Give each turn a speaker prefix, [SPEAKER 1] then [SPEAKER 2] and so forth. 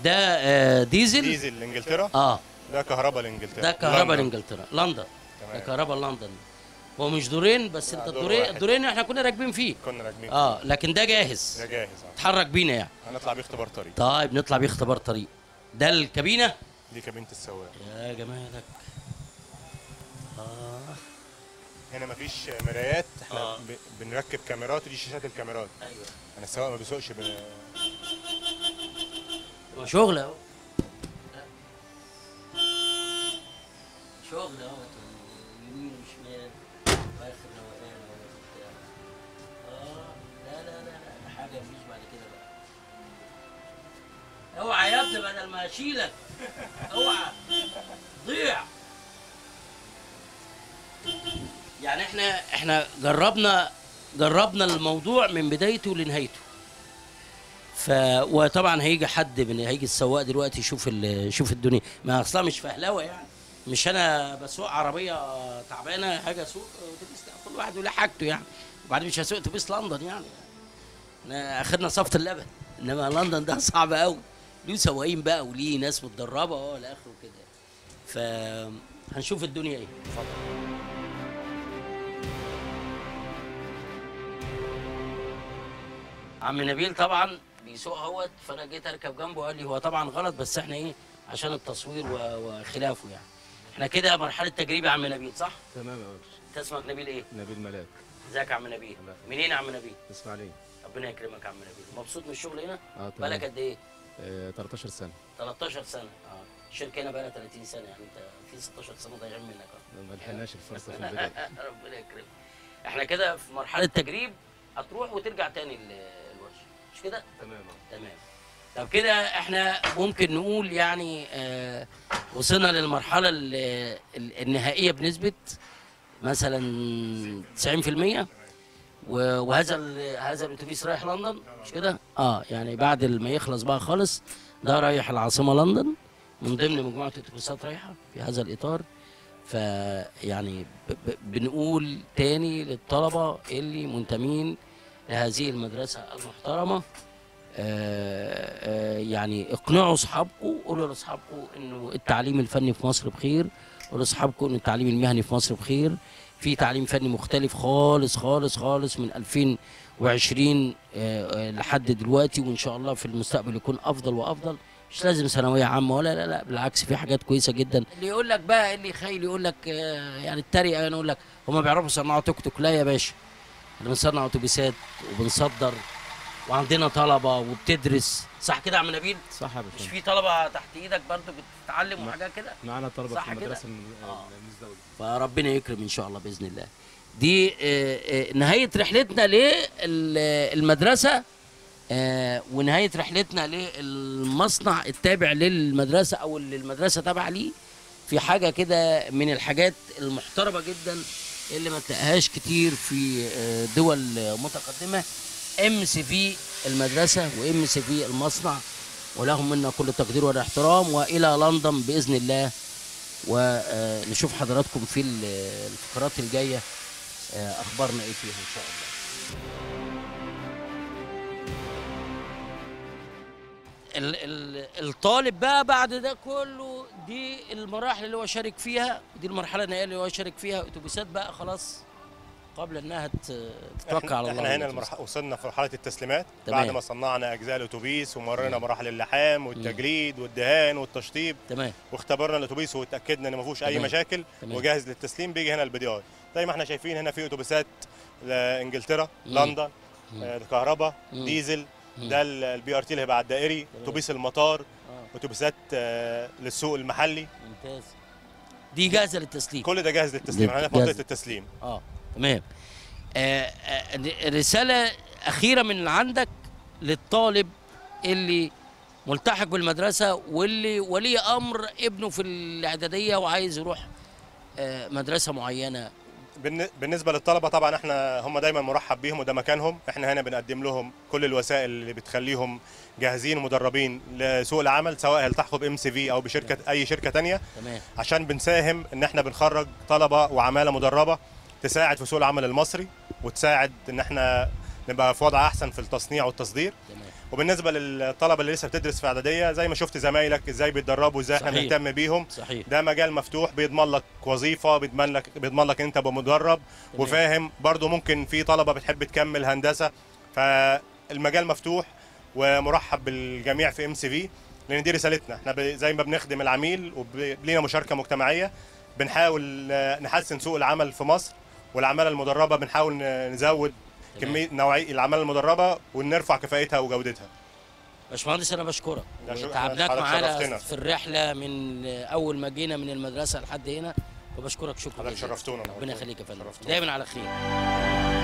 [SPEAKER 1] ده آه ديزل
[SPEAKER 2] ديزل لانجلترا
[SPEAKER 1] اه
[SPEAKER 2] ده كهرباء لانجلترا
[SPEAKER 1] ده كهرباء
[SPEAKER 2] لندن.
[SPEAKER 1] لانجلترا لندن ده
[SPEAKER 2] تمام
[SPEAKER 1] كهرباء لندن هو مش دورين بس
[SPEAKER 2] لا،
[SPEAKER 1] انت
[SPEAKER 2] دور
[SPEAKER 1] الدورين
[SPEAKER 2] واحد.
[SPEAKER 1] الدورين احنا كنا راكبين فيه
[SPEAKER 2] كنا راكبين
[SPEAKER 1] اه لكن ده جاهز
[SPEAKER 2] ده جاهز اه
[SPEAKER 1] اتحرك بينا يعني
[SPEAKER 2] هنطلع بيه اختبار طريق
[SPEAKER 1] طيب نطلع بيه اختبار طريق ده الكابينه
[SPEAKER 2] دي كابينه السواق
[SPEAKER 1] يا جمالك اه
[SPEAKER 2] هنا مفيش مرايات احنا
[SPEAKER 1] آه.
[SPEAKER 2] ب... بنركب كاميرات ودي شاشات الكاميرات
[SPEAKER 1] ايوه
[SPEAKER 2] انا السواق ما بيسوقش ب...
[SPEAKER 1] هو شغل اهو شغل اهو يمين وشمال واخر روقان ولا بتاع اه لا لا لا لا حاجه مفيش بعد كده بقى اوعى يا ابني بدل ما اشيلك اوعى ضيع يعني احنا احنا جربنا جربنا الموضوع من بدايته لنهايته ف وطبعا هيجي حد من هيجي السواق دلوقتي يشوف ال- يشوف الدنيا ما اصلا مش فهلوه يعني مش انا بسوق عربيه تعبانه حاجه اسوق اتوبيس لا، كل واحد وله حاجته يعني وبعدين مش هسوق اتوبيس لندن يعني احنا اخدنا صفه اللبن انما لندن ده صعب قوي له سواقين بقى وليه ناس متدربه اه لاخره كده ف هنشوف الدنيا ايه عم نبيل طبعا بيسوق اهوت فانا جيت اركب جنبه قال لي هو طبعا غلط بس احنا ايه عشان التصوير و- وخلافه يعني احنا كده مرحله تجريب يا عم نبيل صح؟
[SPEAKER 3] تمام يا باشا
[SPEAKER 1] انت اسمك نبيل ايه؟
[SPEAKER 3] نبيل ملاك
[SPEAKER 1] ازيك يا عم نبيل؟
[SPEAKER 3] الله.
[SPEAKER 1] منين يا عم نبيل؟
[SPEAKER 3] اسماعيليه
[SPEAKER 1] ربنا يكرمك يا عم نبيل مبسوط من الشغل هنا؟
[SPEAKER 3] اه
[SPEAKER 1] بقالك
[SPEAKER 3] تمام
[SPEAKER 1] قد ايه؟
[SPEAKER 3] آه 13 سنه
[SPEAKER 1] 13 سنه اه الشركه هنا بقالها 30 سنه يعني انت في 16 سنه ضايعين منك اه
[SPEAKER 3] ما لحقناش الفرصه في البدايه
[SPEAKER 1] ربنا يكرمك احنا كده في مرحله تجريب هتروح وترجع تاني ال- الورشه مش كده؟
[SPEAKER 3] تمام اه
[SPEAKER 1] تمام طب كده احنا ممكن نقول يعني آه وصلنا للمرحله ال- ال- النهائيه بنسبه مثلا 90% و- وهذا ال- هذا الاتوبيس رايح لندن مش كده؟ اه يعني بعد ما يخلص بقى خالص ده رايح العاصمه لندن من ضمن مجموعه اتوبيسات رايحه في هذا الاطار فيعني ب- ب- بنقول تاني للطلبه اللي منتمين لهذه المدرسه المحترمه آه، آه، يعني اقنعوا اصحابكم قولوا لاصحابكم انه التعليم الفني في مصر بخير قولوا لاصحابكم ان التعليم المهني في مصر بخير في تعليم فني مختلف خالص خالص خالص من 2020 آه، آه، لحد دلوقتي وان شاء الله في المستقبل يكون افضل وافضل مش لازم ثانويه عامه ولا لا لا بالعكس في حاجات كويسه جدا اللي يقول لك بقى اللي خايل يقول لك آه، يعني التريقه يعني يقول لك هم بيعرفوا يصنعوا توك توك لا يا باشا احنا بنصنع اتوبيسات وبنصدر وعندنا طلبه وبتدرس صح كده يا عم نبيل
[SPEAKER 3] صح يا
[SPEAKER 1] مش
[SPEAKER 3] باشا
[SPEAKER 1] في طلبه تحت ايدك برضه بتتعلم
[SPEAKER 3] ما-
[SPEAKER 1] وحاجات كده
[SPEAKER 3] معانا طلبه
[SPEAKER 1] صح
[SPEAKER 3] في
[SPEAKER 1] كده؟
[SPEAKER 3] المدرسه الم-
[SPEAKER 1] آه.
[SPEAKER 3] المزدوجه
[SPEAKER 1] فربنا يكرم ان شاء الله باذن الله دي آه، آه، نهايه رحلتنا للمدرسه آه، ونهايه رحلتنا للمصنع التابع للمدرسه او اللي المدرسه تابعه ليه في حاجه كده من الحاجات المحترمه جدا اللي ما تلاقيهاش كتير في آه، دول متقدمه ام سي في المدرسه وام سي في المصنع ولهم منا كل التقدير والاحترام والى لندن باذن الله ونشوف حضراتكم في ال- الفقرات الجايه آه، اخبارنا ايه فيها ان شاء الله ال- ال- الطالب بقى بعد ده كله دي المراحل اللي هو شارك فيها دي المرحله النهائيه اللي هو شارك فيها اتوبيسات بقى خلاص قبل انها ت- تتوكل على الله
[SPEAKER 2] احنا هنا
[SPEAKER 1] الأتوبيس.
[SPEAKER 2] المرح... وصلنا في مرحله التسليمات
[SPEAKER 1] تمام.
[SPEAKER 2] بعد ما صنعنا اجزاء الاتوبيس ومرينا
[SPEAKER 1] تمام.
[SPEAKER 2] مراحل اللحام والتجريد والدهان والتشطيب
[SPEAKER 1] تمام
[SPEAKER 2] واختبرنا الاتوبيس وتاكدنا ان ما فيهوش اي
[SPEAKER 1] تمام.
[SPEAKER 2] مشاكل
[SPEAKER 1] تمام.
[SPEAKER 2] وجاهز للتسليم بيجي هنا البي دي اي زي ما احنا شايفين هنا في اتوبيسات لانجلترا
[SPEAKER 1] مم.
[SPEAKER 2] لندن
[SPEAKER 1] مم.
[SPEAKER 2] آه، كهرباء
[SPEAKER 1] مم.
[SPEAKER 2] ديزل
[SPEAKER 1] مم.
[SPEAKER 2] ده البي ار تي اللي هيبقى على الدائري اتوبيس المطار
[SPEAKER 1] آه.
[SPEAKER 2] اتوبيسات آه، للسوق المحلي
[SPEAKER 1] ممتاز دي جاهزه للتسليم
[SPEAKER 2] كل ده جاهز للتسليم احنا في
[SPEAKER 1] جاهز.
[SPEAKER 2] منطقه التسليم
[SPEAKER 1] اه تمام آه آه رساله اخيره من عندك للطالب اللي ملتحق بالمدرسه واللي ولي امر ابنه في الاعداديه وعايز يروح آه مدرسه معينه
[SPEAKER 2] بالن- بالنسبه للطلبه طبعا احنا هم دايما مرحب بيهم وده مكانهم احنا هنا بنقدم لهم كل الوسائل اللي بتخليهم جاهزين ومدربين لسوق العمل سواء هيلتحقوا بام سي في او بشركه اي شركه تانية
[SPEAKER 1] تمام
[SPEAKER 2] عشان بنساهم ان احنا بنخرج طلبه وعماله مدربه تساعد في سوق العمل المصري وتساعد ان احنا نبقى في وضع احسن في التصنيع والتصدير
[SPEAKER 1] تمام
[SPEAKER 2] وبالنسبه للطلبه اللي لسه بتدرس في اعداديه زي ما شفت زمايلك ازاي بيتدربوا ازاي احنا
[SPEAKER 1] صحيح.
[SPEAKER 2] بنهتم بيهم
[SPEAKER 1] صحيح
[SPEAKER 2] ده مجال مفتوح بيضمن لك وظيفه بيضمن لك بيضمن لك ان انت تبقى مدرب وفاهم برضو ممكن في طلبه بتحب تكمل هندسه فالمجال مفتوح ومرحب بالجميع في ام سي في لان دي رسالتنا احنا ب- زي ما بنخدم العميل ولينا مشاركه مجتمعيه بنحاول آه، نحسن سوق العمل في مصر والعماله المدربه بنحاول ن- نزود
[SPEAKER 1] تمام.
[SPEAKER 2] كميه نوعيه العماله المدربه ونرفع كفاءتها وجودتها
[SPEAKER 1] باشمهندس انا بشكرك
[SPEAKER 2] لا، شكرا.
[SPEAKER 1] تعبناك
[SPEAKER 2] حضرتك
[SPEAKER 1] معانا
[SPEAKER 2] شرفتنا.
[SPEAKER 1] في الرحله من اول ما جينا من المدرسه لحد هنا وبشكرك شكرا
[SPEAKER 2] حضرتك
[SPEAKER 1] جزيلا
[SPEAKER 2] شرفتونا
[SPEAKER 1] ربنا يخليك يا فندم
[SPEAKER 2] شرفتونا.
[SPEAKER 1] دايما على خير